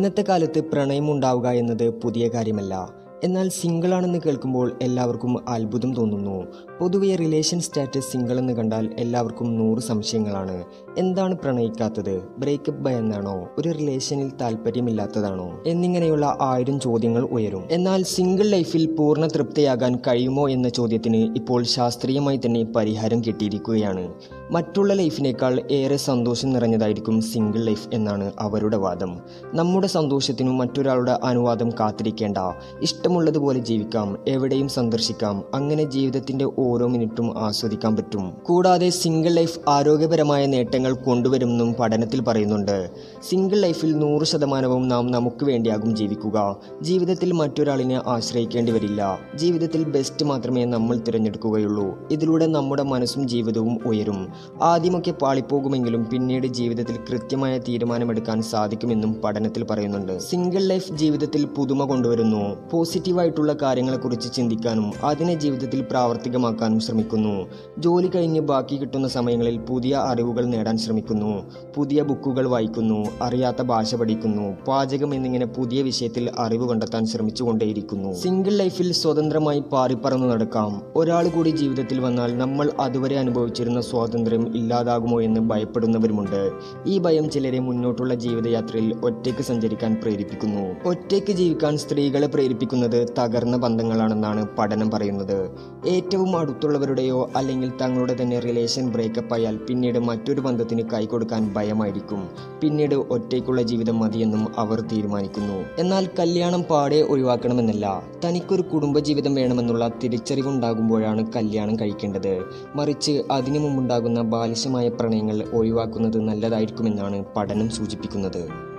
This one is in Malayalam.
ഇന്നത്തെ കാലത്ത് പ്രണയമുണ്ടാവുക എന്നത് പുതിയ കാര്യമല്ല എന്നാൽ സിംഗിളാണെന്ന് കേൾക്കുമ്പോൾ എല്ലാവർക്കും അത്ഭുതം തോന്നുന്നു പൊതുവെ റിലേഷൻ സ്റ്റാറ്റസ് സിംഗിൾ എന്ന് കണ്ടാൽ എല്ലാവർക്കും നൂറ് സംശയങ്ങളാണ് എന്താണ് പ്രണയിക്കാത്തത് ബ്രേക്കപ്പ് ഭയന്നാണോ ഒരു റിലേഷനിൽ താല്പര്യമില്ലാത്തതാണോ എന്നിങ്ങനെയുള്ള ആയിരം ചോദ്യങ്ങൾ ഉയരും എന്നാൽ സിംഗിൾ ലൈഫിൽ പൂർണ്ണ തൃപ്തിയാകാൻ കഴിയുമോ എന്ന ചോദ്യത്തിന് ഇപ്പോൾ ശാസ്ത്രീയമായി തന്നെ പരിഹാരം കിട്ടിയിരിക്കുകയാണ് മറ്റുള്ള ലൈഫിനേക്കാൾ ഏറെ സന്തോഷം നിറഞ്ഞതായിരിക്കും സിംഗിൾ ലൈഫ് എന്നാണ് അവരുടെ വാദം നമ്മുടെ സന്തോഷത്തിനും മറ്റൊരാളുടെ അനുവാദം കാത്തിരിക്കേണ്ട ഇഷ്ടമുള്ളതുപോലെ ജീവിക്കാം എവിടെയും സന്ദർശിക്കാം അങ്ങനെ ജീവിതത്തിന്റെ ഓരോ മിനിറ്റും ആസ്വദിക്കാൻ പറ്റും കൂടാതെ സിംഗിൾ ലൈഫ് ആരോഗ്യപരമായ നേട്ടങ്ങൾ കൊണ്ടുവരുമെന്നും പഠനത്തിൽ പറയുന്നുണ്ട് സിംഗിൾ ലൈഫിൽ നൂറ് ശതമാനവും നാം നമുക്ക് വേണ്ടിയാകും ജീവിക്കുക ജീവിതത്തിൽ മറ്റൊരാളിനെ ആശ്രയിക്കേണ്ടി വരില്ല ജീവിതത്തിൽ ബെസ്റ്റ് മാത്രമേ നമ്മൾ തിരഞ്ഞെടുക്കുകയുള്ളൂ ഇതിലൂടെ നമ്മുടെ മനസ്സും ജീവിതവും ഉയരും ആദ്യമൊക്കെ പാളിപ്പോകുമെങ്കിലും പിന്നീട് ജീവിതത്തിൽ കൃത്യമായ തീരുമാനമെടുക്കാൻ സാധിക്കുമെന്നും പഠനത്തിൽ പറയുന്നുണ്ട് സിംഗിൾ ലൈഫ് ജീവിതത്തിൽ പുതുമ കൊണ്ടുവരുന്നു പോസിറ്റീവായിട്ടുള്ള കാര്യങ്ങളെക്കുറിച്ച് ചിന്തിക്കാനും അതിനെ ജീവിതത്തിൽ പ്രാവർത്തികമാക്കാനും ശ്രമിക്കുന്നു ജോലി കഴിഞ്ഞ് ബാക്കി കിട്ടുന്ന സമയങ്ങളിൽ പുതിയ അറിവുകൾ നേടാൻ ശ്രമിക്കുന്നു പുതിയ ബുക്കുകൾ വായിക്കുന്നു അറിയാത്ത ഭാഷ പഠിക്കുന്നു പാചകം എന്നിങ്ങനെ പുതിയ വിഷയത്തിൽ അറിവ് കണ്ടെത്താൻ ശ്രമിച്ചുകൊണ്ടേയിരിക്കുന്നു സിംഗിൾ ലൈഫിൽ സ്വതന്ത്രമായി പാറിപ്പറന്നു നടക്കാം ഒരാൾ കൂടി ജീവിതത്തിൽ വന്നാൽ നമ്മൾ അതുവരെ അനുഭവിച്ചിരുന്ന സ്വാതന്ത്ര്യം ഇല്ലാതാകുമോ എന്ന് ഭയപ്പെടുന്നവരുമുണ്ട് ഈ ഭയം ചിലരെ മുന്നോട്ടുള്ള ജീവിതയാത്രയിൽ ഒറ്റയ്ക്ക് സഞ്ചരിക്കാൻ പ്രേരിപ്പിക്കുന്നു ഒറ്റയ്ക്ക് ജീവിക്കാൻ സ്ത്രീകളെ പ്രേരിപ്പിക്കുന്നത് തകർന്ന ബന്ധങ്ങളാണെന്നാണ് പഠനം പറയുന്നത് ഏറ്റവും അടുത്തുള്ളവരുടെയോ അല്ലെങ്കിൽ തങ്ങളുടെ തന്നെ റിലേഷൻ ബ്രേക്കപ്പ് ആയാൽ പിന്നീട് മറ്റൊരു ബന്ധത്തിന് കൈകൊടുക്കാൻ ഭയമായിരിക്കും പിന്നീട് ഒറ്റയ്ക്കുള്ള ജീവിതം മതിയെന്നും അവർ തീരുമാനിക്കുന്നു എന്നാൽ കല്യാണം പാടെ ഒഴിവാക്കണമെന്നല്ല തനിക്കൊരു കുടുംബജീവിതം വേണമെന്നുള്ള തിരിച്ചറിവുണ്ടാകുമ്പോഴാണ് കല്യാണം കഴിക്കേണ്ടത് മറിച്ച് അതിനു മുമ്പുണ്ടാകുന്ന ബാലിശമായ പ്രണയങ്ങൾ ഒഴിവാക്കുന്നത് നല്ലതായിരിക്കുമെന്നാണ് പഠനം സൂചിപ്പിക്കുന്നത്